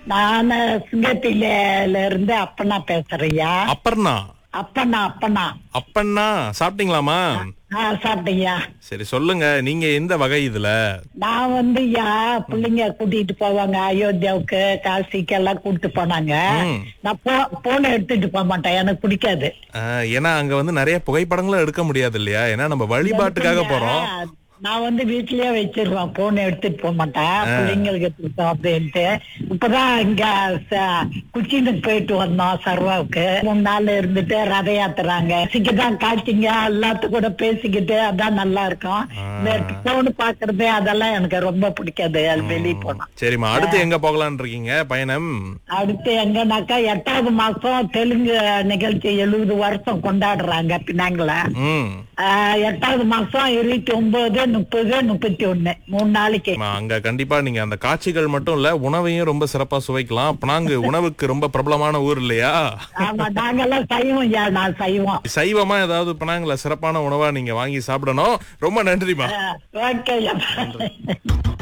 நான் சிங்கத்தில இருந்து அப்பனா பேசுறியா அப்பர்ணா அப்பனா அப்பனா அப்பண்ணா சாப்பிட்டீங்களாமா ஆ சாப்பிட்டீங்க சரி சொல்லுங்க நீங்க எந்த வகை இதுல நான் வந்து யா பிள்ளைங்க கூட்டிட்டு போவாங்க அயோத்தியாவுக்கு காசிக்கு எல்லாம் கூட்டிட்டு போனாங்க ம். நான் போ போன எடுத்துட்டு போக மாட்டேன் எனக்கு பிடிக்காது ஆஹ், ஏன்னா அங்க வந்து நிறைய புகைப்படங்களும் எடுக்க முடியாது இல்லையா ஏன்னா நம்ம வழிபாட்டுக்காக போறோம் நான் வந்து வீட்லயே வச்சிருவேன் போன் எடுத்துட்டு போக மாட்டேன் பிள்ளைங்களுக்கு கொடுத்தோம் அப்படின்ட்டு இப்பதான் இங்க ச- குச்சினுக்கு போயிட்டு வந்தோம் சர்வாவுக்கு மூணு நாள் இருந்துட்டு ரத யாத்துறாங்க சிக்கதான் காய்ச்சிங்க எல்லாத்து கூட பேசிக்கிட்டு அதான் நல்லா இருக்கும் இந்த போன் பாக்குறது அதெல்லாம் எனக்கு ரொம்ப பிடிக்காது அது வெளியே போனா சரிம்மா அடுத்து எங்க போகலாம்னு இருக்கீங்க பயணம் அடுத்து எங்கனாக்கா எட்டாவது மாசம் தெலுங்கு நிகழ்ச்சி எழுபது வருஷம் கொண்டாடுறாங்க பின்னாங்கள ம் ஆஹ் எட்டாவது மாசம் இருபத்தி ஒன்பது முப்பது முப்பத்தி ஒண்ணு மூணு நாளைக்கு ஆமா, அங்க கண்டிப்பா நீங்க அந்த காட்சிகள் மட்டும் இல்ல உணவையும் ரொம்ப சிறப்பா சுவைக்கலாம் அப்ப நாங்க உணவுக்கு ரொம்ப பிரபலமான ஊர் இல்லையா ஆமா நாங்கெல்லாம் சைவம் யா நான் சைவம் சைவமா ஏதாவது பணாங்கள சிறப்பான உணவா நீங்க வாங்கி சாப்பிடணும் ரொம்ப நன்றிமா ஓகே